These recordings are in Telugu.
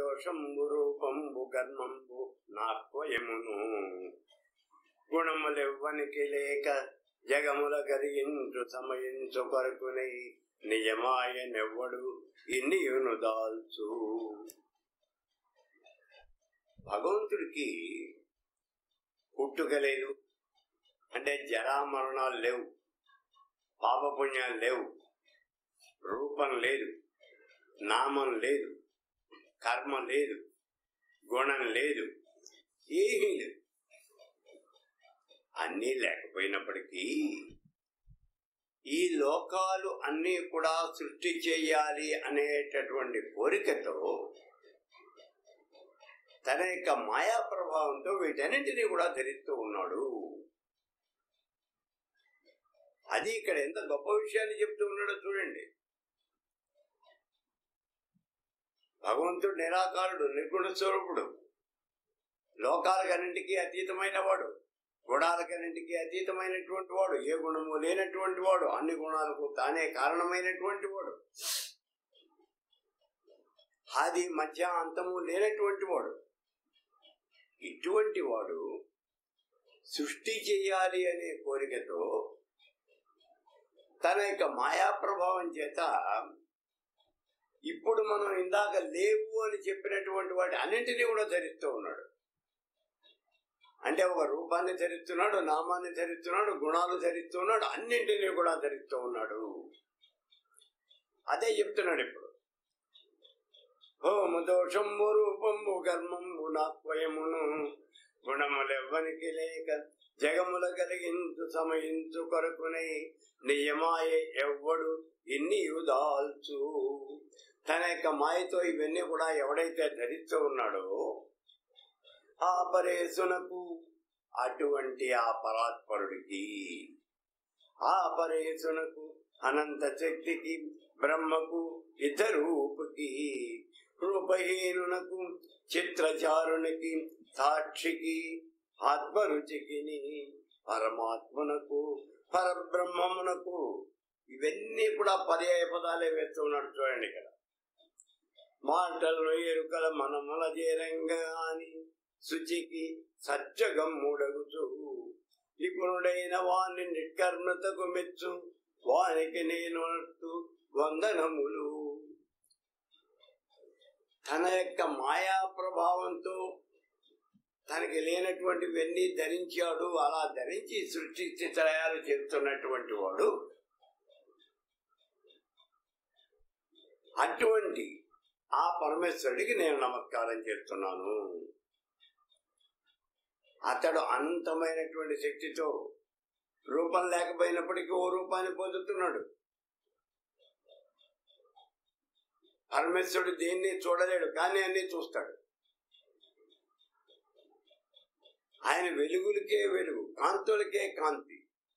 దోషంబు రూపంబు కర్మంబు నాక్వయమును గుణములెవ్వనికి లేక జగముల కలిగించు సమయించు కొరకునై నిజమాయనెవ్వడు ఇన్నియును దాల్చు భగవంతుడికి పుట్టుక లేదు అంటే జరామరణాలు లేవు పాపపుణ్యాలు లేవు రూపం లేదు నామం లేదు కర్మ లేదు గుణం లేదు ఏమీ లేదు అన్నీ లేకపోయినప్పటికీ ఈ లోకాలు అన్నీ కూడా సృష్టి చేయాలి అనేటటువంటి కోరికతో తన యొక్క మాయా ప్రభావంతో వీటన్నింటినీ కూడా ధరిస్తూ ఉన్నాడు అది ఇక్కడ ఎంత గొప్ప విషయాన్ని చెప్తూ ఉన్నాడో చూడండి భగవంతుడు నిరాకారుడు నిర్గుణ స్వరూపుడు లోకాలకన్నింటికి అతీతమైన వాడు గుణాలకన్నింటికి అతీతమైనటువంటి వాడు ఏ గుణము లేనటువంటి వాడు అన్ని గుణాలకు తానే కారణమైనటువంటి వాడు ఆది మధ్య అంతము లేనటువంటి వాడు ఇటువంటి వాడు సృష్టి చేయాలి అనే కోరికతో తన యొక్క మాయా ప్రభావం చేత ఇప్పుడు మనం ఇందాక లేవు అని చెప్పినటువంటి వాటి అన్నింటినీ కూడా ధరిస్తూ ఉన్నాడు అంటే ఒక రూపాన్ని ధరిస్తున్నాడు నామాన్ని ధరిస్తున్నాడు గుణాలు ధరిస్తున్నాడు అన్నింటినీ కూడా ధరిస్తూ ఉన్నాడు అదే చెప్తున్నాడు ఇప్పుడు హోమ దోషంబు రూపంబు కర్మంబు నాత్వయమును గుణములెవ్వనికి లేక జగముల కలిగించు సమయించు కొరకునై నియమాయ ఎవ్వడు ఇన్ని దాల్చు తన యొక్క మాయతో ఇవన్నీ కూడా ఎవడైతే ధరిస్తూ ఉన్నాడో ఆ పరేశునకు అటువంటి ఆ పరాత్పరుడికి ఆ పరేశునకు అనంత శక్తికి బ్రహ్మకు ఇతరూపుకి రూపహీనునకు చిత్రచారునికి సాక్షికి ఆత్మరుచికి పరమాత్మనకు పరబ్రహ్మమునకు ఇవన్నీ కూడా పర్యాయ పదాలే వేస్తూ ఉన్నాడు చూడండి ఇక్కడ మాటలను ఎరుకల మనమల చేరంగా అని శుచికి సత్యగమ్ముడగుచు నిపుణుడైన వాణ్ణి నిష్కర్మతకు మెచ్చు వానికి నేను వందనములు తన యొక్క మాయా ప్రభావంతో తనకి లేనటువంటివన్నీ ధరించాడు అలా ధరించి సృష్టి తయారు చేస్తున్నటువంటి వాడు అటువంటి ఆ పరమేశ్వరుడికి నేను నమస్కారం చేస్తున్నాను అతడు అనంతమైనటువంటి శక్తితో రూపం లేకపోయినప్పటికీ ఓ రూపాన్ని పొందుతున్నాడు పరమేశ్వరుడు దేన్ని చూడలేడు కానీ అన్ని చూస్తాడు ఆయన వెలుగులకే వెలుగు కాంతులకే కాంతి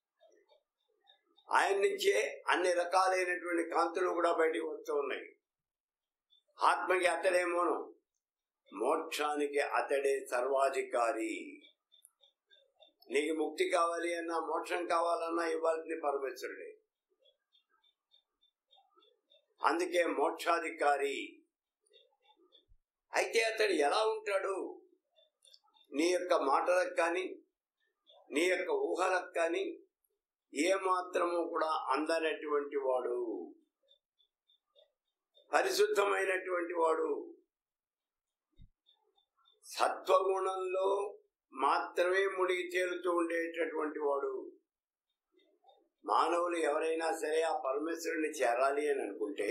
ఆయన నుంచే అన్ని రకాలైనటువంటి కాంతులు కూడా బయటికి వస్తూ ఉన్నాయి ఆత్మకి అతడే మోనం మోక్షానికి అతడే సర్వాధికారి నీకు ముక్తి కావాలి అన్నా మోక్షం కావాలన్నా ఇవ్వాల్సింది పరమేశ్వరుడే అందుకే మోక్షాధికారి అయితే అతడు ఎలా ఉంటాడు నీ యొక్క మాటలకు కానీ నీ యొక్క ఊహలకు కానీ ఏ మాత్రము కూడా అందనటువంటి వాడు పరిశుద్ధమైనటువంటి వాడు సత్వగుణంలో మాత్రమే మునిగి తేలుతూ ఉండేటటువంటి వాడు మానవులు ఎవరైనా సరే ఆ పరమేశ్వరుని చేరాలి అని అనుకుంటే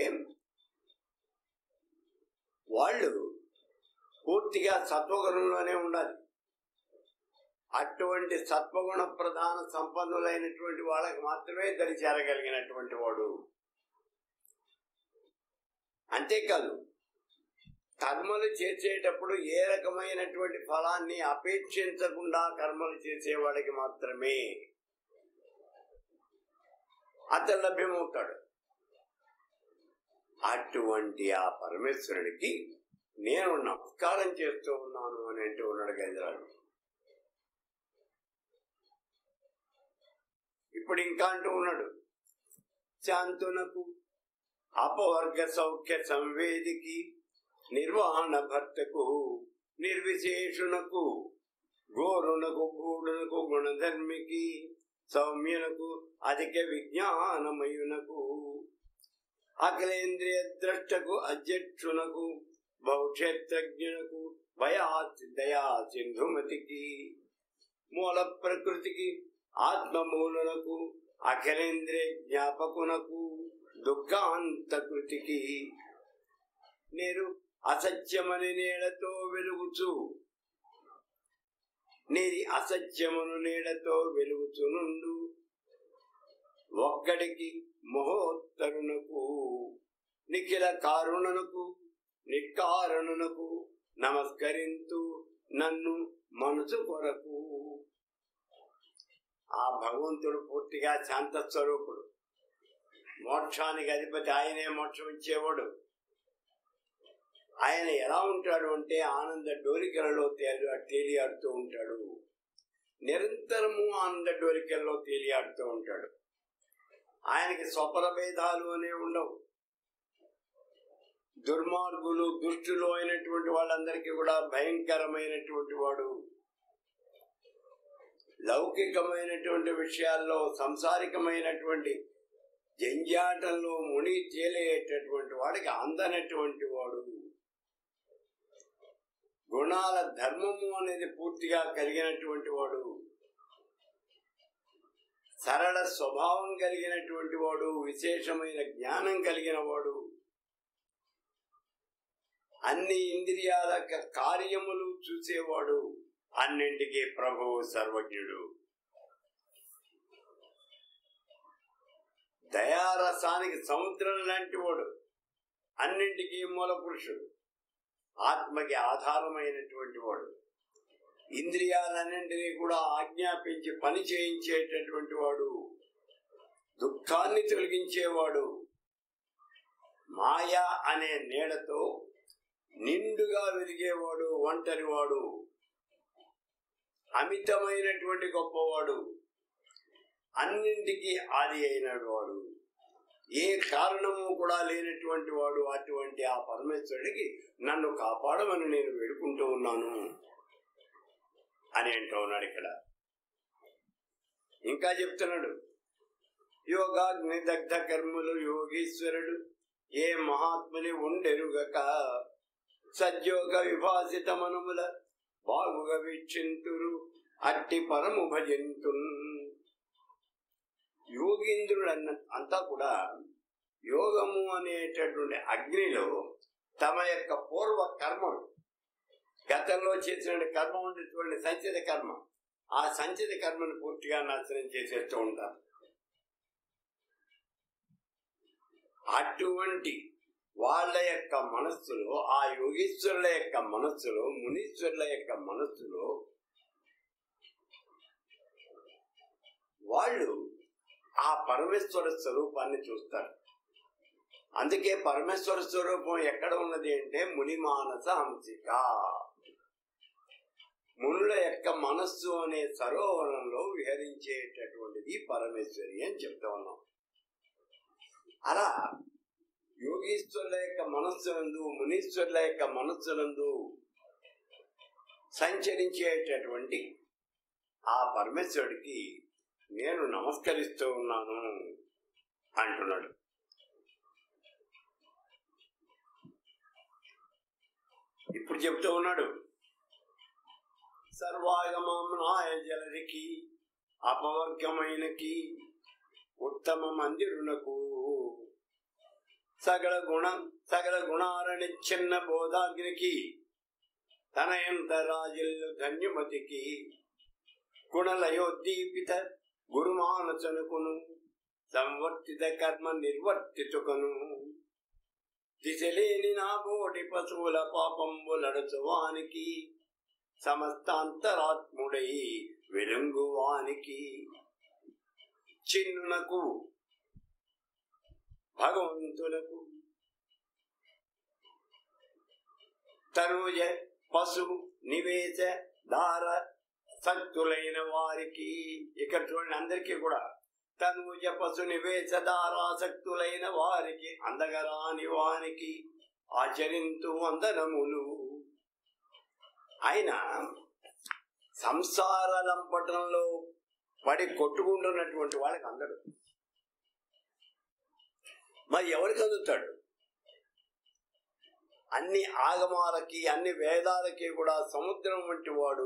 వాళ్ళు పూర్తిగా సత్వగుణంలోనే ఉండాలి అటువంటి సత్వగుణ ప్రధాన సంపన్నులైనటువంటి వాళ్ళకి మాత్రమే దరి చేరగలిగినటువంటి వాడు అంతేకాదు కర్మలు చేసేటప్పుడు ఏ రకమైనటువంటి ఫలాన్ని అపేక్షించకుండా కర్మలు చేసేవాడికి మాత్రమే అతను లభ్యమవుతాడు అటువంటి ఆ పరమేశ్వరుడికి నేను నమస్కారం చేస్తూ ఉన్నాను అని అంటూ ఉన్నాడు గజరాజు ఇప్పుడు ఇంకా అంటూ ఉన్నాడు శాంతునకు అపవర్గ సౌఖ్య సంవేదికి నిర్వహణ భర్తకు నిర్విశేషునకు గోరునకు గూడునకు గుణధర్మికి సౌమ్యునకు అధిక విజ్ఞానమయునకు అఖిలేంద్రియ ద్రష్టకు అధ్యక్షునకు బహుక్షేత్రజ్ఞునకు భయా దయా సింధుమతికి మూల ప్రకృతికి ఆత్మమూలునకు అఖిలేంద్రియ జ్ఞాపకునకు దుఃఖాంతకృతికి నేను అసత్యమని నీడతో వెలుగుచు నీది అసత్యమును నీడతో వెలుగుచునుండు ఒక్కడికి మహోత్తరునకు నిఖిల కారుణనకు నిక్కారుణనకు నమస్కరింతు నన్ను మనసు కొరకు ఆ భగవంతుడు పూర్తిగా శాంత స్వరూపుడు మోక్షానికి అధిపతి ఆయనే మోక్షం ఇచ్చేవాడు ఆయన ఎలా ఉంటాడు అంటే ఆనంద డోలికలలో తేలి తేలియాడుతూ ఉంటాడు నిరంతరము ఆనంద డోలికల్లో తేలియాడుతూ ఉంటాడు ఆయనకి స్వపర భేదాలు అనేవి ఉండవు దుర్మార్గులు దుష్టులు అయినటువంటి వాళ్ళందరికీ కూడా భయంకరమైనటువంటి వాడు లౌకికమైనటువంటి విషయాల్లో సంసారికమైనటువంటి జంజాటంలో ముని తేలేటటువంటి వాడికి అందనటువంటి వాడు గుణాల ధర్మము అనేది పూర్తిగా కలిగినటువంటి వాడు సరళ స్వభావం కలిగినటువంటి వాడు విశేషమైన జ్ఞానం కలిగిన వాడు అన్ని ఇంద్రియాల క- కార్యములు చూసేవాడు అన్నింటికీ ప్రభువు సర్వజ్ఞుడు దయారసానికి సముద్రం లాంటి వాడు అన్నింటికీ మూల పురుషుడు ఆత్మకి ఆధారమైనటువంటి వాడు ఇంద్రియాలన్నింటినీ కూడా ఆజ్ఞాపించి పని చేయించేటటువంటి వాడు దుఃఖాన్ని తొలగించేవాడు మాయ అనే నీడతో నిండుగా వెలిగేవాడు ఒంటరివాడు అమితమైనటువంటి గొప్పవాడు అన్నింటికీ ఆది అయినడు వాడు ఏ కారణము కూడా లేనటువంటి వాడు అటువంటి ఆ పరమేశ్వరుడికి నన్ను కాపాడమని నేను వేడుకుంటూ ఉన్నాను అని అంటూ ఉన్నాడు ఇక్కడ ఇంకా చెప్తున్నాడు యోగాగ్ని దగ్ధ కర్ములు యోగీశ్వరుడు ఏ మహాత్ముని ఉండెరుగక సద్యోగ విభాసిత మనముల బాగుగా వీక్షింతురు అట్టి పరము భజంతున్ యోగీంద్రుడు అన్న అంతా కూడా యోగము అనేటటువంటి అగ్నిలో తమ యొక్క పూర్వ కర్మలు గతంలో చేసిన కర్మ ఉండేటువంటి సంచిత కర్మ ఆ సంచిత కర్మను పూర్తిగా నాశనం చేసేస్తూ ఉంటారు అటువంటి వాళ్ళ యొక్క మనస్సులో ఆ యోగీశ్వరుల యొక్క మనస్సులో మునీశ్వరుల యొక్క మనస్సులో వాళ్ళు ఆ పరమేశ్వర స్వరూపాన్ని చూస్తారు అందుకే పరమేశ్వర స్వరూపం ఎక్కడ ఉన్నది అంటే ముని మానస హంసిక మునుల యొక్క మనస్సు అనే సరోవరంలో విహరించేటటువంటిది పరమేశ్వరి అని చెప్తా ఉన్నాం అలా యోగీశ్వరుల యొక్క మనస్సునందు మునీశ్వరుల యొక్క మనస్సునందు సంచరించేటటువంటి ఆ పరమేశ్వరుడికి నేను నమస్కరిస్తూ ఉన్నాను అంటున్నాడు ఇప్పుడు చెప్తూ ఉన్నాడు సర్వాగమాయ జలరికి అపవర్గమైనకి ఉత్తమ మందిరునకు సకల గుణ సకల గుణాలని చిన్న బోధాగ్నికి తన ఎంత రాజులు ధన్యమతికి గుణలయోద్దీపిత గురుమానసనుకును సంవర్తిత కర్మ నిర్వర్తితుకను దిశలేని నా బోటి పశువుల పాపంబులడచువానికి సమస్తాంతరాత్ముడై వెలుంగువానికి చిన్నునకు భగవంతులకు తనుజ పశు నివేశ దార శక్తులైన వారికి ఇక్కడ చూడండి అందరికీ కూడా తనుజ పశు నివేశ దారాసక్తులైన వారికి అందగరాని వానికి ఆచరింతు వందనములు ఆయన సంసార లంపటంలో పడి కొట్టుకుంటున్నటువంటి వాళ్ళకి అందడు మరి ఎవరికి అందుతాడు అన్ని ఆగమాలకి అన్ని వేదాలకి కూడా సముద్రం వంటి వాడు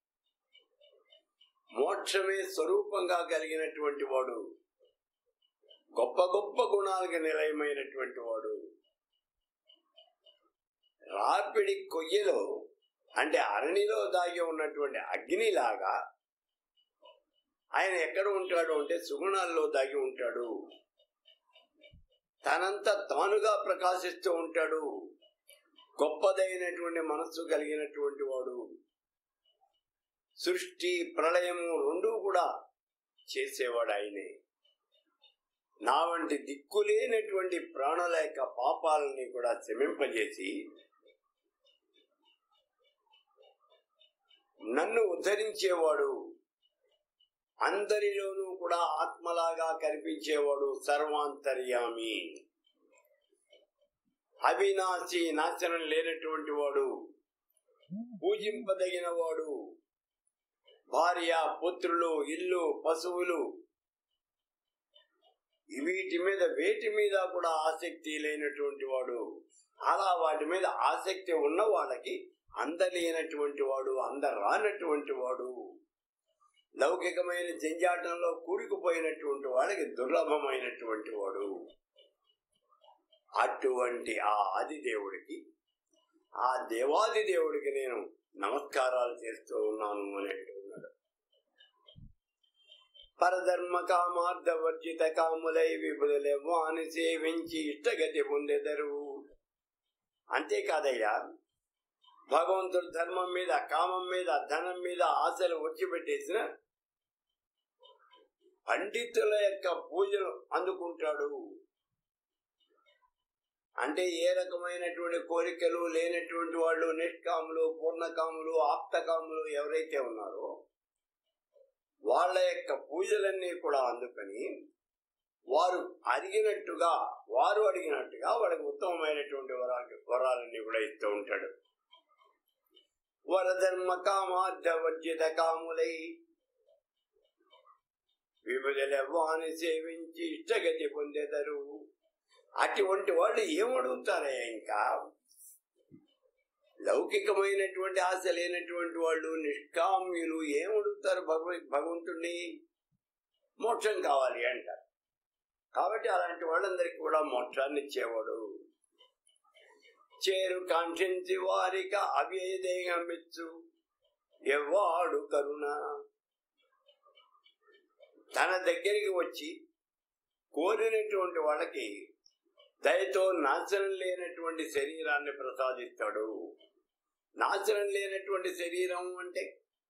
మోక్షమే స్వరూపంగా కలిగినటువంటి వాడు గొప్ప గొప్ప గుణాలకు నిలయమైనటువంటి వాడు రాపిడి కొయ్యలో అంటే అరణిలో దాగి ఉన్నటువంటి అగ్నిలాగా ఆయన ఎక్కడ ఉంటాడు అంటే సుగుణాల్లో దాగి ఉంటాడు తనంత తానుగా ప్రకాశిస్తూ ఉంటాడు గొప్పదైనటువంటి మనస్సు కలిగినటువంటి వాడు సృష్టి ప్రళయము రెండూ కూడా చేసేవాడు ఆయనే నా వంటి దిక్కులేనటువంటి ప్రాణుల యొక్క పాపాలని కూడా శమింపజేసి నన్ను ఉద్ధరించేవాడు అందరిలోనూ కూడా ఆత్మలాగా కనిపించేవాడు సర్వాంతర్యామి అవినాశి నాశనం లేనటువంటి వాడు పూజింపదగిన వాడు భార్య పుత్రులు ఇల్లు పశువులు వీటి మీద వేటి మీద కూడా ఆసక్తి లేనటువంటి వాడు అలా వాటి మీద ఆసక్తి ఉన్న వాళ్ళకి అందలేనటువంటి వాడు అందరానటువంటి వాడు లౌకికమైన జంజాటంలో కూరుకుపోయినటువంటి వాళ్ళకి దుర్లభమైనటువంటి వాడు అటువంటి ఆ ఆది దేవుడికి ఆ దేవాది దేవుడికి నేను నమస్కారాలు చేస్తూ ఉన్నాను అని అంటున్నాడు పరధర్మ కామార్థ వర్జిత కాములై విపులెవ్వ అని సేవించి ఇష్టగతి పొందెదరు అంతేకాదయ్యా భగవంతుడు ధర్మం మీద కామం మీద ధనం మీద ఆశలు వచ్చిపెట్టేసిన పండితుల యొక్క పూజలు అందుకుంటాడు అంటే ఏ రకమైనటువంటి కోరికలు లేనటువంటి వాళ్ళు నిష్కాములు పూర్ణకాములు ఆప్తకాములు ఎవరైతే ఉన్నారో వాళ్ళ యొక్క పూజలన్నీ కూడా అందుకని వారు అడిగినట్టుగా వారు అడిగినట్టుగా వాళ్ళకి ఉత్తమమైనటువంటి వరాలు వరాలన్నీ కూడా ఇస్తూ ఉంటాడు వరధర్మ కామార్థ వర్జిత కాములై విభజలవ్వాని సేవించి ఇష్టగతి పొందెదరు అటువంటి వాళ్ళు ఏమడుగుతారే ఇంకా లౌకికమైనటువంటి ఆశ లేనటువంటి వాళ్ళు నిష్కామ్యులు ఏమడుగుతారు భగవ భగవంతుణ్ణి మోక్షం కావాలి అంటారు కాబట్టి అలాంటి వాళ్ళందరికీ కూడా మోక్షాన్ని ఇచ్చేవాడు చేరు కాంక్షించి వారిక అవ్యయదేహమిచ్చు ఎవ్వాడు కరుణ తన దగ్గరికి వచ్చి కోరినటువంటి వాళ్ళకి దయతో నాశనం లేనటువంటి శరీరాన్ని ప్రసాదిస్తాడు నాశనం లేనటువంటి శరీరం అంటే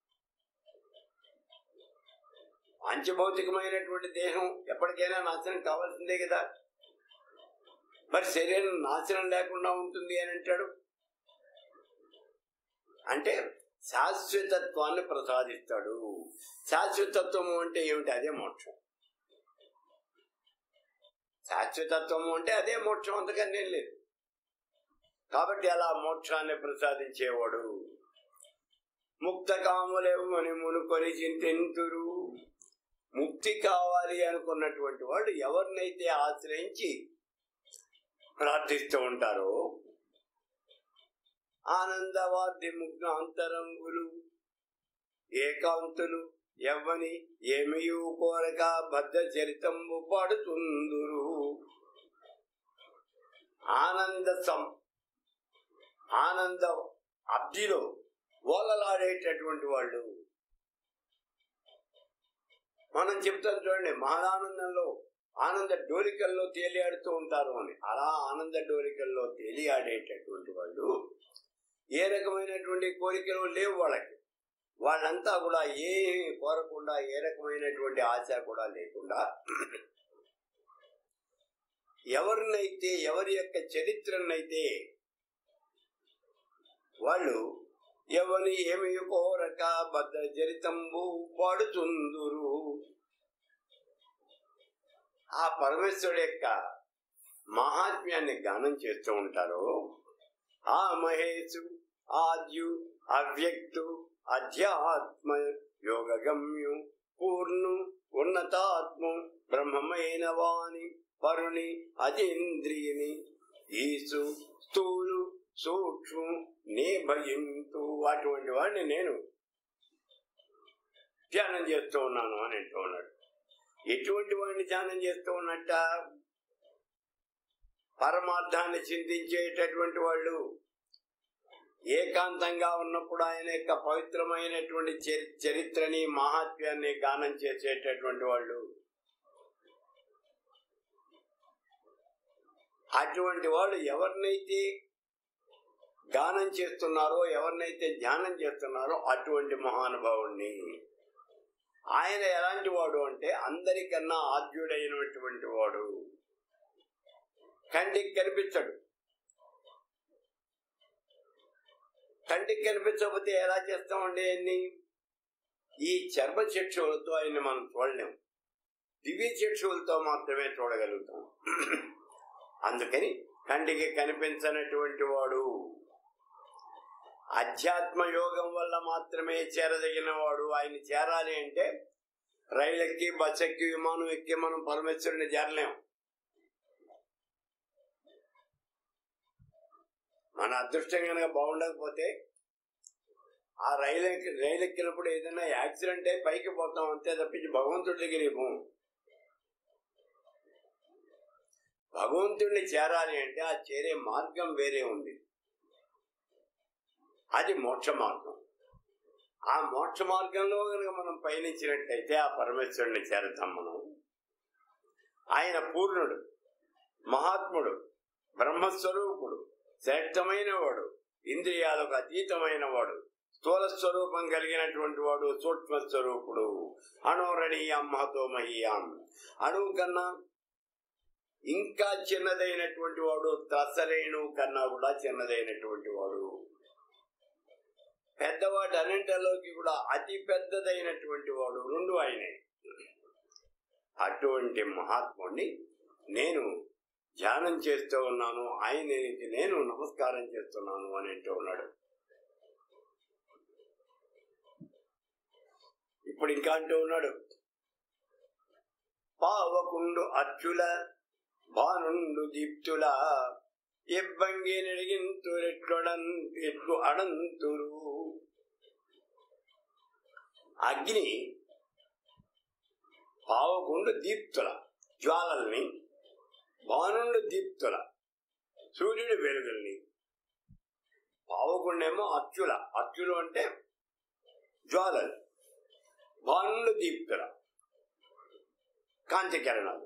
పంచభౌతికమైనటువంటి దేహం ఎప్పటికైనా నాశనం కావాల్సిందే కదా మరి శరీరం నాశనం లేకుండా ఉంటుంది అని అంటాడు అంటే శాశ్వతత్వాన్ని ప్రసాదిస్తాడు శాశ్వతత్వము అంటే ఏమిటి అదే మోక్షం శాశ్వతత్వము అంటే అదే మోక్షం అంతకని నేను లేదు కాబట్టి అలా మోక్షాన్ని ప్రసాదించేవాడు ముక్త కాములేమని మునుకొని చింతింతురు ముక్తి కావాలి అనుకున్నటువంటి వాడు ఎవరినైతే ఆశ్రయించి ప్రార్థిస్తూ ఉంటారో ఆనందవాద్య ముగ్న అంతరంగులు ఏకాంతులు ఎవ్వని ఏమియు కోరక బద్ధ చరితంబు పాడుతుందురు ఆనంద సం ఆనంద అబ్దిలో ఓలలాడేటటువంటి వాళ్ళు మనం చెప్తాం చూడండి మహానందంలో ఆనంద డోలికల్లో తేలియాడుతూ ఉంటారు అని అలా ఆనంద డోలికల్లో తేలియాడేటటువంటి వాళ్ళు ఏ రకమైనటువంటి కోరికలు లేవు వాళ్ళకి వాళ్ళంతా కూడా ఏమి కోరకుండా ఏ రకమైనటువంటి ఆశ కూడా లేకుండా ఎవరినైతే ఎవరి యొక్క చరిత్రనైతే వాళ్ళు ఎవని ఏమి కోరక భద్ర చరితంబు పాడుతుందురు ఆ పరమేశ్వరుడు యొక్క మహాత్మ్యాన్ని గానం చేస్తూ ఉంటారో ఆ మహేశు ఆద్యు అవ్యక్తు అధ్యాత్మ యోగగమ్యు పూర్ణు ఉన్నతాత్మ బ్రహ్మమైన వాణి పరుని అతీంద్రియుని ఈసు స్థూలు సూక్ష్మం నే భయంతు అటువంటి వాడిని నేను ధ్యానం చేస్తూ ఉన్నాను అని అంటూ ఉన్నాడు ఎటువంటి వాడిని ధ్యానం చేస్తూ ఉన్నట్ట పరమార్థాన్ని చింతించేటటువంటి వాళ్ళు ఏకాంతంగా ఉన్నప్పుడు ఆయన యొక్క పవిత్రమైనటువంటి చరి- చరిత్రని మహాత్మ్యాన్ని గానం చేసేటటువంటి వాళ్ళు అటువంటి వాళ్ళు ఎవరినైతే గానం చేస్తున్నారో ఎవరినైతే ధ్యానం చేస్తున్నారో అటువంటి మహానుభావుణ్ణి ఆయన ఎలాంటి వాడు అంటే అందరికన్నా ఆద్యుడైనటువంటి వాడు కంటికి కనిపించడు కంటికి కనిపించకపోతే ఎలా చేస్తామండి అన్ని ఈ చర్మ చక్షువులతో ఆయన్ని మనం చూడలేం దివ్య చక్షువులతో మాత్రమే చూడగలుగుతాం అందుకని కంటికి కనిపించనటువంటి వాడు అధ్యాత్మ యోగం వల్ల మాత్రమే చేరదగిన వాడు ఆయన చేరాలి అంటే రైలు ఎక్కి బస్ ఎక్కి విమానం ఎక్కి మనం పరమేశ్వరుని చేరలేం మన అదృష్టం కనుక బాగుండకపోతే ఆ రైలు ఎక్కి రైలు ఎక్కినప్పుడు ఏదైనా యాక్సిడెంట్ అయి పైకి పోతాం అంతే తప్పించి భగవంతుడి దగ్గరికి పోం భగవంతుడిని చేరాలి అంటే ఆ చేరే మార్గం వేరే ఉంది అది మోక్ష మార్గం ఆ మోక్ష మార్గంలో కనుక మనం పయనించినట్టయితే ఆ పరమేశ్వరుని చేరతాం మనం ఆయన పూర్ణుడు మహాత్ముడు బ్రహ్మస్వరూపుడు శ్రేష్టమైన వాడు ఇంద్రియాలకు అతీతమైన వాడు స్థూల స్వరూపం కలిగినటువంటి వాడు సూక్ష్మ స్వరూపుడు అణోరణీయం మహతో మహీయాం అణువు కన్నా ఇంకా చిన్నదైనటువంటి వాడు త్రసరేణు కన్నా కూడా చిన్నదైనటువంటి వాడు పెద్దవాటి అన్నింటిలోకి కూడా అతి పెద్దదైనటువంటి వాడు రెండు ఆయనే అటువంటి మహాత్ముడిని నేను ధ్యానం చేస్తూ ఉన్నాను ఆయనకి నేను నమస్కారం చేస్తున్నాను అని అంటూ ఉన్నాడు ఇప్పుడు ఇంకా అంటూ ఉన్నాడు పావకుండు అచ్చుల బానుండు దీప్తుల ఇబ్బంగి నెడిగింతురెట్లొడన్ ఎట్లు అడంతురు అగ్ని పావకుండు దీప్తుల జ్వాలల్ని బానుండు దీప్తుల సూర్యుడి వెలుగుల్ని పావకుండేమో అచ్చుల అచ్చులు అంటే జ్వాలలు బానుండు దీప్తుల కాంతి కిరణాలు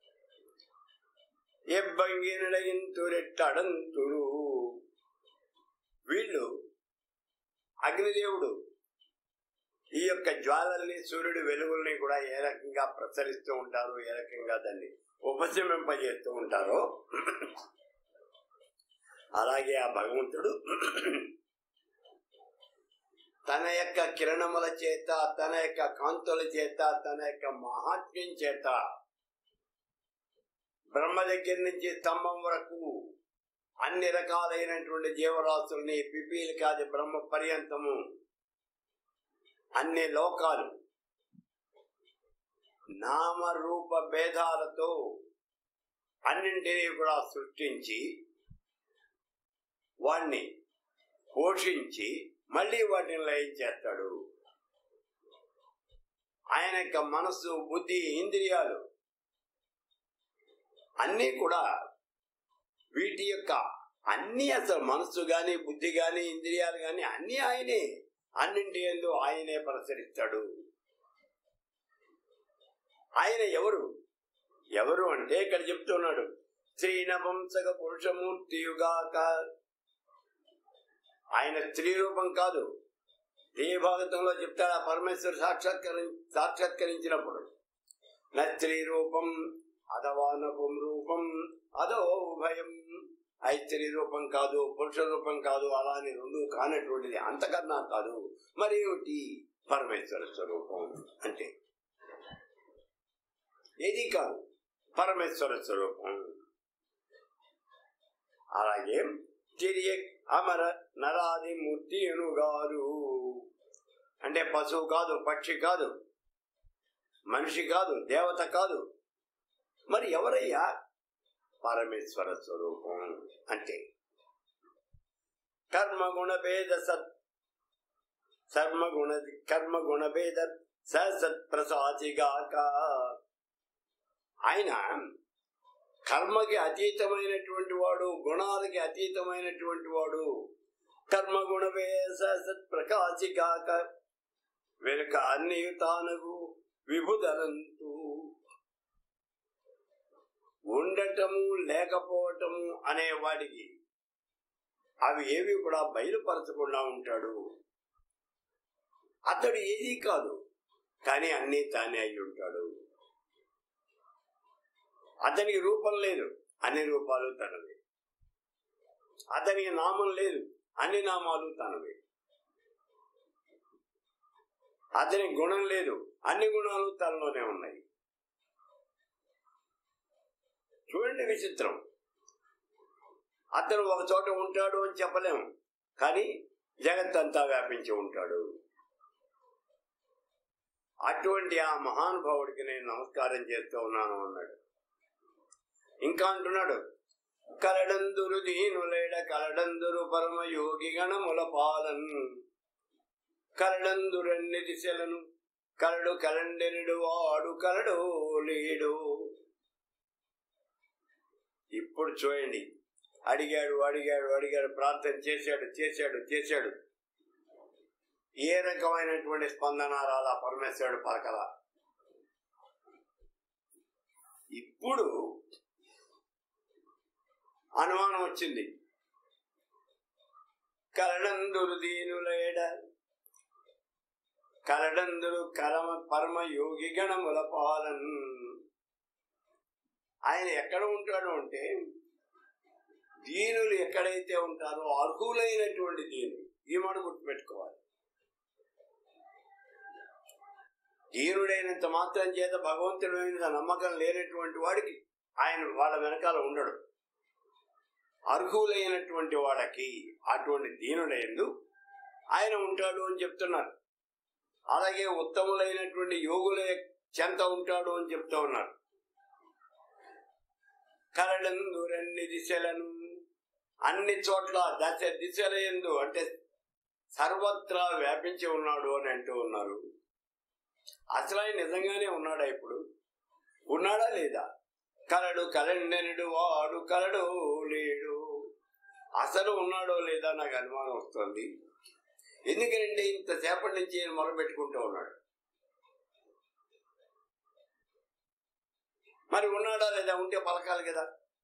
ఎబ్బంగినడగింతురెట్టడంతుడు వీళ్ళు అగ్నిదేవుడు ఈ యొక్క జ్వాలల్ని సూర్యుడి వెలుగుల్ని కూడా ఏ రకంగా ప్రసరిస్తూ ఉంటారు ఏ రకంగా దాన్ని ఉపశమింపజేస్తూ ఉంటారో అలాగే ఆ భగవంతుడు తన యొక్క కిరణముల చేత తన యొక్క కాంతుల చేత తన యొక్క మహాత్మ్యం చేత బ్రహ్మ దగ్గర నుంచి స్తంభం వరకు అన్ని రకాలైనటువంటి జీవరాశుల్ని పిపీలు కాదు బ్రహ్మ పర్యంతము అన్ని లోకాలు నామరూప భేదాలతో అన్నింటినీ కూడా సృష్టించి వాణ్ణి పోషించి మళ్ళీ వాటిని లయం చేస్తాడు ఆయన యొక్క మనస్సు బుద్ధి ఇంద్రియాలు అన్నీ కూడా వీటి యొక్క అన్ని అసలు మనస్సు గాని బుద్ధి గాని ఇంద్రియాలు గాని అన్ని ఆయనే అన్నింటి ఎందు ఆయనే ప్రసరిస్తాడు ఆయన ఎవరు ఎవరు అంటే ఇక్కడ చెప్తున్నాడు శ్రీనవంశక పురుషమూర్తియుగాక ఆయన స్త్రీ రూపం కాదు ఏ భాగంలో చెప్తాడు ఆ పరమేశ్వరు సాక్షాత్కరి సాక్షాత్కరించినప్పుడు నా స్త్రీ రూపం అథవా నపం రూపం అదో ఉభయం అయి స్త్రీ రూపం కాదు పురుష రూపం కాదు అలా అని రెండు కానటువంటిది అంతకన్నా కాదు మరి ఏమిటి పరమేశ్వర స్వరూపం అంటే ఏది కాదు పరమేశ్వర స్వరూపం అలాగే తిరిగి అమర నరాది మూర్తి అనుగారు అంటే పశువు కాదు పక్షి కాదు మనిషి కాదు దేవత కాదు మరి ఎవరయ్యా పరమేశ్వర స్వరూపం అంటే కర్మగుణ భేద సత్ సర్మగుణ కర్మగుణ భేద సత్ ప్రసాదిగాక ఆయన కర్మకి అతీతమైనటువంటి వాడు గుణాలకి అతీతమైనటువంటి వాడు కర్మగుణ భేద సత్ ప్రకాశిగాక వెనుక అన్ని తానగు విభుదనంతు ఉండటము లేకపోవటము అనే వాడికి అవి ఏవి కూడా బయలుపరచకుండా ఉంటాడు అతడు ఏది కాదు కానీ అన్నీ తానే అయి ఉంటాడు అతనికి రూపం లేదు అన్ని రూపాలు తనవే అతనికి నామం లేదు అన్ని నామాలు తనవే అతనికి గుణం లేదు అన్ని గుణాలు తనలోనే ఉన్నాయి చూడండి విచిత్రం అతను ఒక చోట ఉంటాడు అని చెప్పలేము కానీ జగత్తంతా వ్యాపించి ఉంటాడు అటువంటి ఆ మహానుభావుడికి నేను నమస్కారం చేస్తూ ఉన్నాను అన్నాడు ఇంకా అంటున్నాడు కలడందురు దీనులేడ కలడందురు పరమ యోగి గణముల పాలన్ కలడందురన్ని దిశలను కలడు కలండెనుడు వాడు కలడు లేడు ఇప్పుడు చూడండి అడిగాడు అడిగాడు అడిగాడు ప్రార్థన చేశాడు చేశాడు చేశాడు ఏ రకమైనటువంటి స్పందన రాలా పరమేశ్వరుడు పలకల ఇప్పుడు అనుమానం వచ్చింది కలడందురు దీనులేడ కలడందురు కరమ పరమ యోగి గణముల పాలన్ ఆయన ఎక్కడ ఉంటాడు అంటే దీనులు ఎక్కడైతే ఉంటారో అర్హులైనటువంటి దీనులు ఈ మాట గుర్తుపెట్టుకోవాలి దీనుడైనంత మాత్రం చేత భగవంతుడి మీద నమ్మకం లేనటువంటి వాడికి ఆయన వాళ్ళ వెనకాల ఉండడు అర్హులైనటువంటి వాళ్ళకి అటువంటి దీనుడైందు ఆయన ఉంటాడు అని చెప్తున్నారు అలాగే ఉత్తములైనటువంటి యోగుల చెంత ఉంటాడు అని చెప్తూ ఉన్నారు కరడందురన్ని దిశలను అన్ని చోట్ల దశ దిశల ఎందు అంటే సర్వత్రా వ్యాపించి ఉన్నాడు అని అంటూ ఉన్నారు అసలు ఆయన నిజంగానే ఉన్నాడా ఇప్పుడు ఉన్నాడా లేదా కలడు కలండనుడు వాడు కలడు లేడు అసలు ఉన్నాడో లేదా నాకు అనుమానం వస్తుంది ఎందుకంటే ఇంతసేపటి నుంచి ఆయన మొరబెట్టుకుంటూ ఉన్నాడు మరి ఉన్నాడా లేదా ఉంటే పలకాలి కదా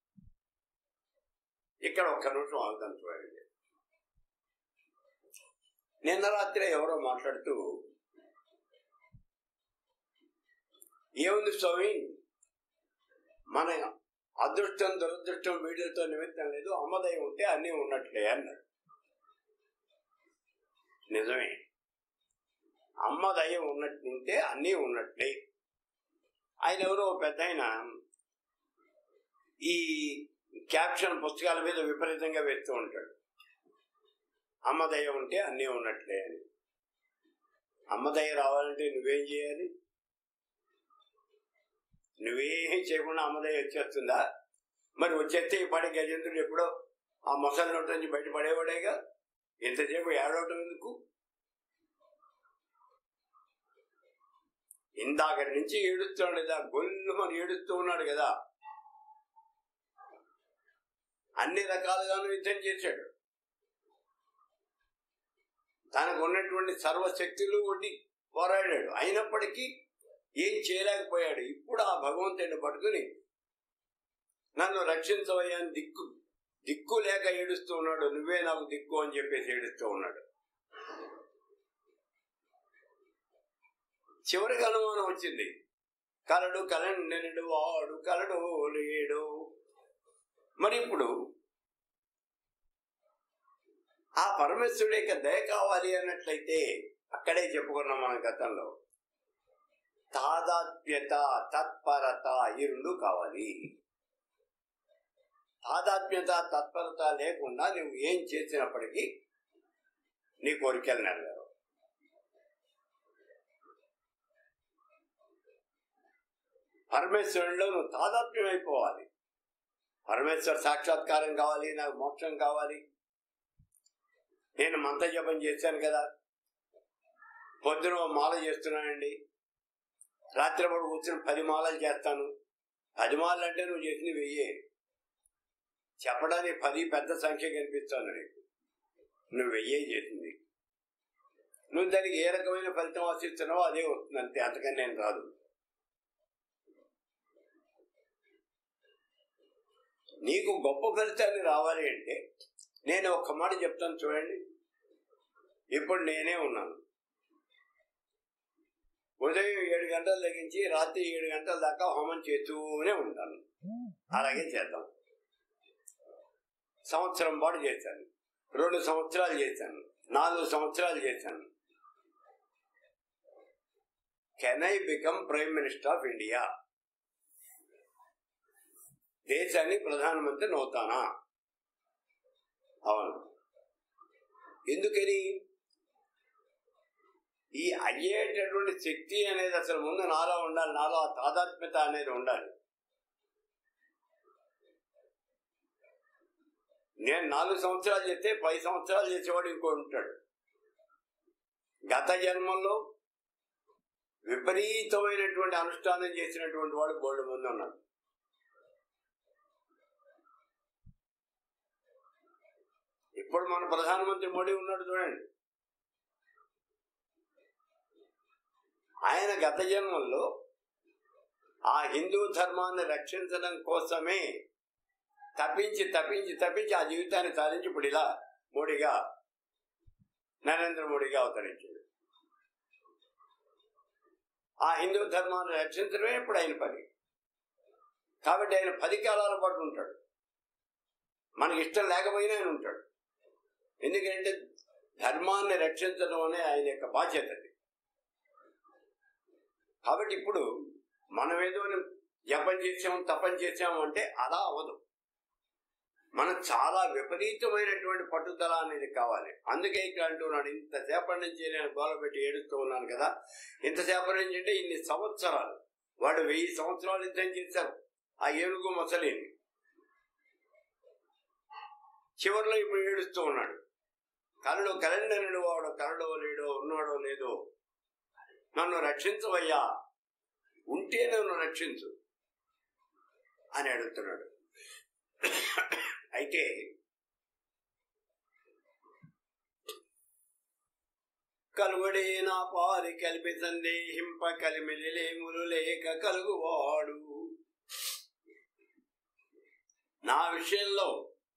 ఇక్కడ ఒక్క నిమిషం ఆగుతాను చూడండి నిన్న రాత్రి ఎవరో మాట్లాడుతూ ఏముంది స్వామి మన అదృష్టం దురదృష్టం వీడియోతో నిమిత్తం లేదు అమ్మదయం ఉంటే అన్నీ ఉన్నట్లే అన్నాడు నిజమే అమ్మదయం ఉన్నట్టుంటే అన్నీ ఉన్నట్లే ఆయన ఎవరో పెద్ద ఆయన ఈ క్యాప్షన్ పుస్తకాల మీద విపరీతంగా వేస్తూ ఉంటాడు అమ్మదయ ఉంటే అన్నీ ఉన్నట్లే అని అమ్మదయ రావాలంటే నువ్వేం చేయాలి నువ్వేం చేయకుండా అమ్మదయ వచ్చేస్తుందా మరి వచ్చేస్తే ఈ పాడి గజేంద్రుడు ఎప్పుడో ఆ మొసలి నోటి నుంచి బయట పడేవాడేగా ఎంతసేపు ఏడవటం ఎందుకు ఇందాకటి నుంచి ఏడుస్తున్నాడు కదా గొల్లు మరి ఏడుస్తూ ఉన్నాడు కదా అన్ని రకాలుగాను యుద్ధం చేశాడు తనకు ఉన్నటువంటి సర్వశక్తులు ఒడ్డి పోరాడాడు అయినప్పటికీ ఏం చేయలేకపోయాడు ఇప్పుడు ఆ భగవంతుడిని పట్టుకుని నన్ను రక్షించవయ్యా అని దిక్కు దిక్కు లేక ఏడుస్తూ ఉన్నాడు నువ్వే నాకు దిక్కు అని చెప్పేసి ఏడుస్తూ ఉన్నాడు చివరికి అనుమానం వచ్చింది కలడు కలండెనడు వాడు కలడు లేడు మరి ఇప్పుడు ఆ పరమేశ్వరుడు యొక్క దయ కావాలి అన్నట్లయితే అక్కడే చెప్పుకున్నాం మన గతంలో తాదాత్మ్యత తత్పరత ఈ రెండు కావాలి తాదాత్మ్యత తత్పరత లేకుండా నువ్వు ఏం చేసినప్పటికీ నీ కోరికలు నెరవేరవు పరమేశ్వరుడిలో నువ్వు తాదాత్మ్యం అయిపోవాలి పరమేశ్వర సాక్షాత్కారం కావాలి నాకు మోక్షం కావాలి నేను మంత్ర జపం చేశాను కదా పొద్దున ఓ మాల చేస్తున్నానండి రాత్రి పడు కూర్చొని పది మాలలు చేస్తాను పది మాలలు అంటే నువ్వు చేసింది వెయ్యే చెప్పడానికి పది పెద్ద సంఖ్య కనిపిస్తుంది నీకు నువ్వు వెయ్యే చేసింది నువ్వు దానికి ఏ రకమైన ఫలితం ఆశిస్తున్నావో అదే వస్తుంది అంతే అంతకని నేను రాదు నీకు గొప్ప ఫలితాన్ని రావాలి అంటే నేను ఒక్క మాట చెప్తాను చూడండి ఇప్పుడు నేనే ఉన్నాను ఉదయం ఏడు గంటల తగ్గించి రాత్రి ఏడు గంటల దాకా హోమం చేస్తూనే ఉంటాను అలాగే చేద్దాం సంవత్సరం పాటు చేశాను రెండు సంవత్సరాలు చేశాను నాలుగు సంవత్సరాలు చేశాను can I become prime minister of India దేశాన్ని ప్రధానమంత్రి నవుతానా అవును ఎందుకని ఈ అయ్యేటటువంటి శక్తి అనేది అసలు ముందు నాలో ఉండాలి నాలో ఆ తాదాత్మ్యత అనేది ఉండాలి నేను నాలుగు సంవత్సరాలు చేస్తే పది సంవత్సరాలు చేసేవాడు ఇంకో ఉంటాడు గత జన్మల్లో విపరీతమైనటువంటి అనుష్ఠానం చేసినటువంటి వాడు బోల్డ్ మంది ఉన్నాడు ఇప్పుడు మన ప్రధానమంత్రి మోడీ ఉన్నాడు చూడండి ఆయన గత జన్మల్లో ఆ హిందూ ధర్మాన్ని రక్షించడం కోసమే తప్పించి తప్పించి తప్పించి ఆ జీవితాన్ని సాధించి ఇప్పుడు ఇలా మోడీగా నరేంద్ర మోడీగా అవతరించాడు ఆ హిందూ ధర్మాన్ని రక్షించడమే ఇప్పుడు ఆయన పని కాబట్టి ఆయన పది కాలాల పాటు ఉంటాడు మనకి ఇష్టం లేకపోయినా ఆయన ఉంటాడు ఎందుకంటే ధర్మాన్ని రక్షించడం అనే ఆయన యొక్క బాధ్యత అది కాబట్టి ఇప్పుడు మనం ఏదో జపం చేసాం తపం చేసాం అంటే అలా అవ్వదు మనం చాలా విపరీతమైనటువంటి పట్టుదల అనేది కావాలి అందుకే ఇక్కడ అంటున్నాడు ఇంతసేపటి నుంచి నేను గోలపెట్టి ఏడుస్తూ ఉన్నాను కదా ఇంతసేపటి నుంచి అంటే ఇన్ని సంవత్సరాలు వాడు వెయ్యి సంవత్సరాలు యుద్ధం చేశారు ఆ ఏనుగు మొసలేని చివరిలో ఇప్పుడు ఏడుస్తూ ఉన్నాడు కరడు కలండనుడు వాడు కరడో లేడో ఉన్నాడో లేదో నన్ను రక్షించవయ్యా ఉంటే నన్ను రక్షించు అని అడుగుతున్నాడు అయితే కలువడే నా పారి కలిపి సందేహింప కలిమిలి లేములు లేక కలుగువాడు నా విషయంలో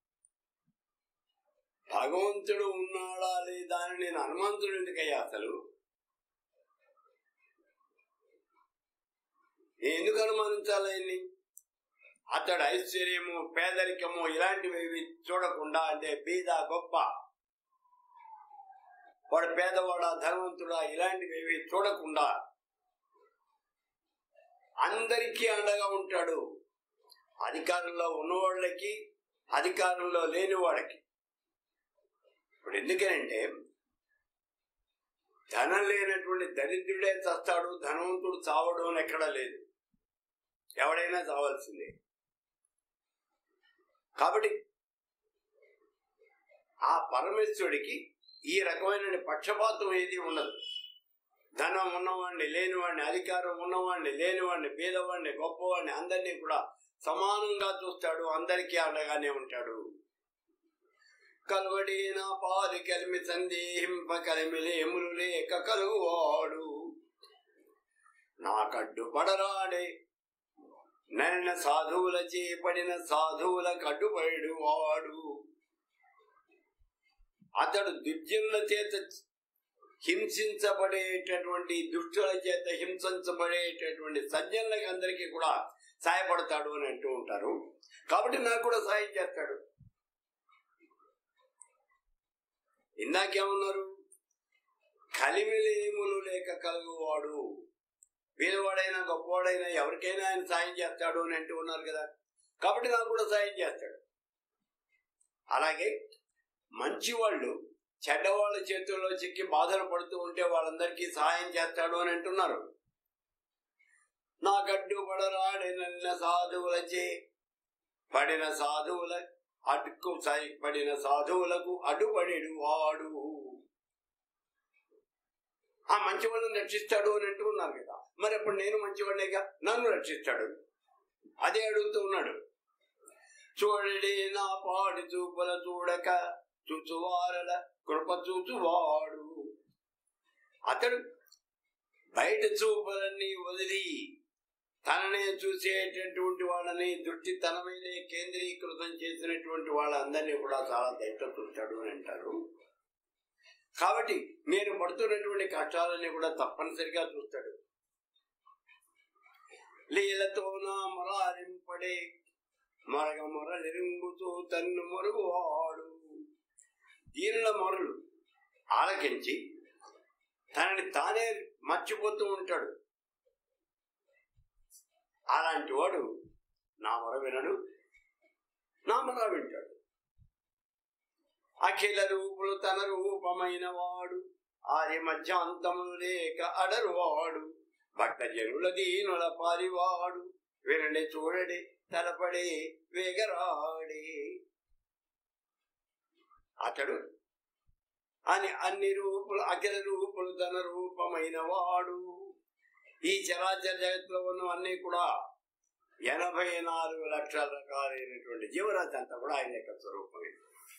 భగవంతుడు ఉన్నాడా లేదా అని నేను హనుమంతుడు ఎందుకయ్యా అసలు నేను ఎందుకు అనుమానించాలి ఆయన్ని అతడు ఐశ్వర్యము పేదరికము ఇలాంటివి చూడకుండా అంటే బీద గొప్ప వాడు పేదవాడా ధనవంతుడా ఇలాంటివి చూడకుండా అందరికీ అండగా ఉంటాడు అధికారంలో ఉన్నవాళ్ళకి అధికారంలో లేని వాడికి ఇప్పుడు ఎందుకనంటే ధనం లేనటువంటి దరిద్రుడే చస్తాడు ధనవంతుడు చావడు అని ఎక్కడా లేదు ఎవడైనా చావాల్సిందే కాబట్టి ఆ పరమేశ్వరుడికి ఈ రకమైన పక్షపాతం ఏది ఉండదు ధనం ఉన్నవాడిని లేనివాడిని అధికారం ఉన్నవాడిని లేనివాడిని పేదవాడిని గొప్పవాడిని అందరినీ కూడా సమానంగా చూస్తాడు అందరికీ అండగానే ఉంటాడు కలవడిన పాలి కలిమి సందేహింప కలిమిలేములు లేక కలుగువాడు నాకడ్డు పడరాడే నన్న సాధువుల చేపడిన సాధువుల కట్టుబడి వాడు అతడు దుర్జనుల చేత హింసించబడేటటువంటి దుష్టుల చేత హింసించబడేటటువంటి సజ్జనులకి అందరికీ కూడా సాయపడతాడు అని అంటూ ఉంటారు కాబట్టి నాకు కూడా సాయం చేస్తాడు ఇందాకేమన్నారు కలిమిలేములు లేక కలుగువాడు పేదవాడైనా గొప్పవాడైనా ఎవరికైనా ఆయన సాయం చేస్తాడు అని అంటూ ఉన్నారు కదా కాబట్టి నాకు కూడా సాయం చేస్తాడు అలాగే మంచి వాళ్ళు చెడ్డవాళ్ళ చేతుల్లో చిక్కి బాధలు పడుతూ ఉంటే వాళ్ళందరికీ సహాయం చేస్తాడు అని అంటున్నారు నా గడ్డు పడరాడిన సాధువులచే పడిన సాధువుల అటుకు సై- పడిన సాధువులకు అడ్డుపడేడు వాడు ఆ మంచివాళ్ళని రక్షిస్తాడు అని అంటూ ఉన్నారు కదా మరి అప్పుడు నేను మంచివాడినేగా నన్ను రక్షిస్తాడు అదే అడుగుతూ ఉన్నాడు చూడడి నా పాడి చూపుల చూడక చూచువారల కృప చూచువాడు అతడు బయట చూపులన్నీ వదిలి తననే చూసేటటువంటి వాళ్ళని దృష్టి తన మీదే కేంద్రీకృతం చేసినటువంటి వాళ్ళందరినీ కూడా చాలా దయతో చూస్తాడు అని అంటారు కాబట్టి నేను పడుతున్నటువంటి కష్టాలన్నీ కూడా తప్పనిసరిగా చూస్తాడు లీలతో నా మొరారింపడే మరగ మొరలిరింగుతూ తన్ను మొరుగువాడు దీనుల మొరలు ఆలకించి తనని తానే మర్చిపోతూ ఉంటాడు అలాంటి వాడు నా మొర వినడు నా మొర వింటాడు అఖిల రూపులు తన రూపమైన వాడు ఆది మధ్య అంతములు లేక అడరు వాడు భక్త జనుల దీనుల పారివాడు వినడి చూడడి తలపడే వేగరాడే అతడు అని అన్ని రూపులు అఖిల రూపులు తన రూపమైన వాడు ఈ చరాచర జగత్తులో ఉన్నవన్నీ కూడా ఎనభై నాలుగు లక్షల రకాలైనటువంటి జీవరాశి అంతా కూడా ఆయన యొక్క స్వరూపమే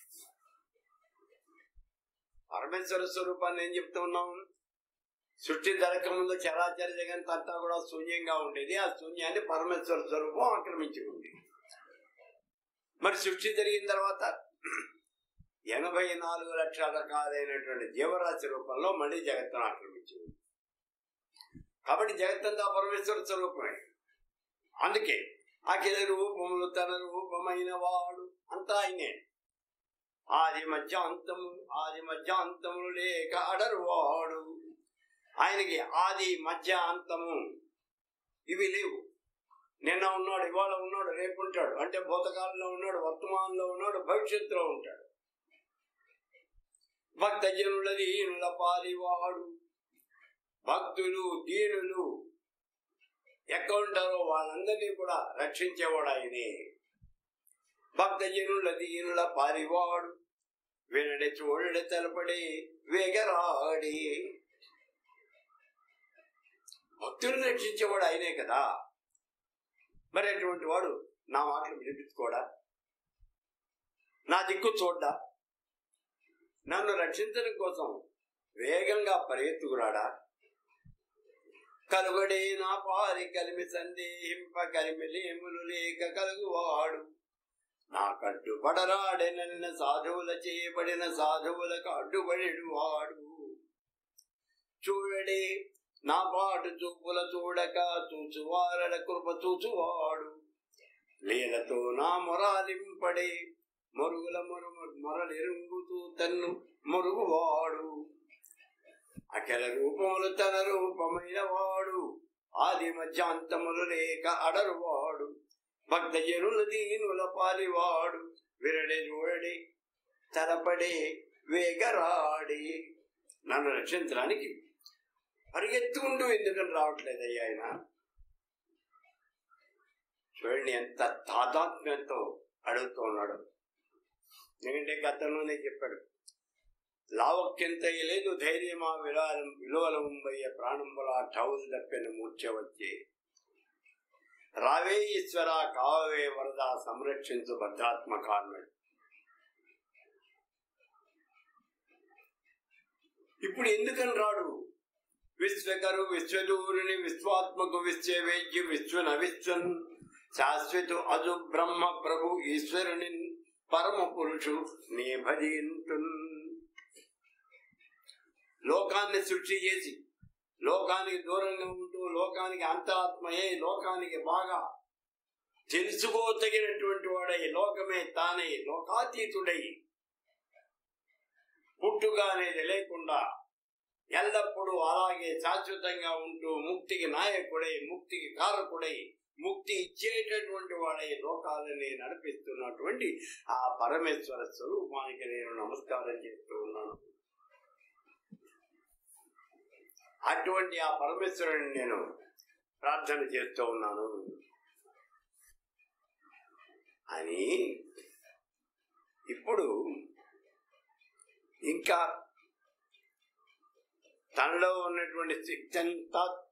పరమేశ్వర స్వరూపాన్ని ఏం చెప్తూ ఉన్నాం సృష్టి జరగకముందు చరాచర జగత్ అంతా కూడా శూన్యంగా ఉండేది ఆ శూన్యాన్ని పరమేశ్వర స్వరూపం ఆక్రమించుకుంది మరి సృష్టి జరిగిన తర్వాత ఎనభై నాలుగు లక్షల రకాలైనటువంటి జీవరాశి రూపంలో మళ్ళీ జగత్తును ఆక్రమించింది కాబట్టి జగత్తంతా పరమేశ్వర స్వరూపమే అందుకే అఖిల రూపములు తన రూపమైన వాడు అంతా ఆయనే ఆది మధ్య అంతము ఆది మధ్య అంతములు లేక అడరు వాడు ఆయనకి ఆది మధ్య అంతము ఇవి లేవు నిన్న ఉన్నాడు ఇవాళ ఉన్నాడు రేపు ఉంటాడు అంటే భూతకాలంలో ఉన్నాడు వర్తమానంలో ఉన్నాడు భవిష్యత్తులో ఉంటాడు భక్త జనుల దీనుల పాలివాడు భక్తులు దీనులు ఎక్కడ ఉంటారో వాళ్ళందరినీ కూడా రక్షించేవాడు ఆయనే భక్త జనుల దీనుల పారివాడు వినడి చూడడి తెలపడి వేగరాడి భక్తులను రక్షించేవాడు ఆయనే కదా మరి అటువంటి వాడు నా మాటలు వినిపించుకోడా నా దిక్కు చూడ్డా నన్ను రక్షించడం కోసం వేగంగా పరిగెత్తుకురాడా కలుగడే నా పారి కలిమి సందేహింప కలిమిలేములు లేక కలుగువాడు నా కడ్డు పడరాడెనన్న సాధువుల చేయబడిన సాధువులకు అడ్డుపడిడు వాడు చూడడే నా పాటు చూపుల చూడక చూచువారల కృప చూచువాడు లీలతో నా మొరాలింపడే మరుగుల మొరు మొరలిరుంగుతూ తన్ను మురుగువాడు అఖిల రూపములు తన రూపమైన వాడు ఆది మధ్యాంతములు లేక అడరువాడు భక్త జనుల దీనుల పాలివాడు విరడే చూడడి తలపడే వేగరాడి నన్ను రక్షించడానికి పరిగెత్తుకుంటూ ఎందుకని రావట్లేదయ్యా ఆయన చూడండి ఎంత తాదాత్మ్యంతో అడుగుతూ ఉన్నాడు ఎందుకంటే గతంలోనే చెప్పాడు లావక్యంత లేదు ధైర్యమా విలాలం విలువల ముంబయ్య ప్రాణంబల టౌల్ దప్పిన మూర్ఛ వచ్చి రావే ఈశ్వర కావే వరద సంరక్షించు భద్రాత్మక అన్నాడు ఇప్పుడు ఎందుకని రాడు విశ్వకరు విశ్వదూరుని విశ్వాత్మకు విశ్వవేద్య విశ్వన విశ్వన్ శాశ్వత అజు బ్రహ్మ ప్రభు ఈశ్వరుని పరమ పురుషు నీ భజింతున్ లోకాన్ని సృష్టి చేసి లోకానికి దూరంగా ఉంటూ లోకానికి అంతరాత్మయే లోకానికి బాగా తెలుసుకోదగినటువంటి వాడై లోకమే తానై లోకాతీతుడై పుట్టుక అనేది లేకుండా ఎల్లప్పుడూ అలాగే శాశ్వతంగా ఉంటూ ముక్తికి నాయకుడై ముక్తికి కారకుడై ముక్తి ఇచ్చేటటువంటి వాడై లోకాలని నడిపిస్తున్నటువంటి ఆ పరమేశ్వర స్వరూపానికి నేను నమస్కారం చేస్తూ ఉన్నాను అటువంటి ఆ పరమేశ్వరుని నేను ప్రార్థన చేస్తూ ఉన్నాను అని ఇప్పుడు ఇంకా తనలో ఉన్నటువంటి శక్తి అంతా